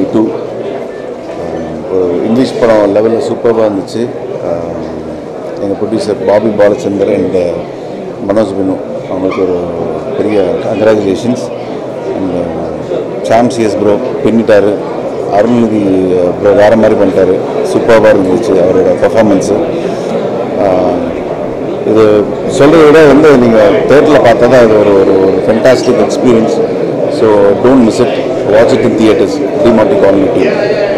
two ஒரு English படம் லெவலில் சூப்பராக இருந்துச்சு எங்கள் ப்ரொடியூசர் பாபி பாலச்சந்தர் அண்ட் மனோஜ் பினு அவங்களுக்கு ஒரு பெரிய congratulations and Sam CS bro பின்னிட்டார் அருள்நிதி ப்ரோ வேறு மாதிரி பண்ணிட்டாரு சூப்பராக இருந்துச்சு அவரோட பர்ஃபார்மன்ஸு இது சொல்கிறத விட வந்து நீங்கள் தேட்டரில் பார்த்தா தான் இது ஒரு ஒரு ஒரு fantastic experience so don't miss it watch it in theatres Demonte Colony two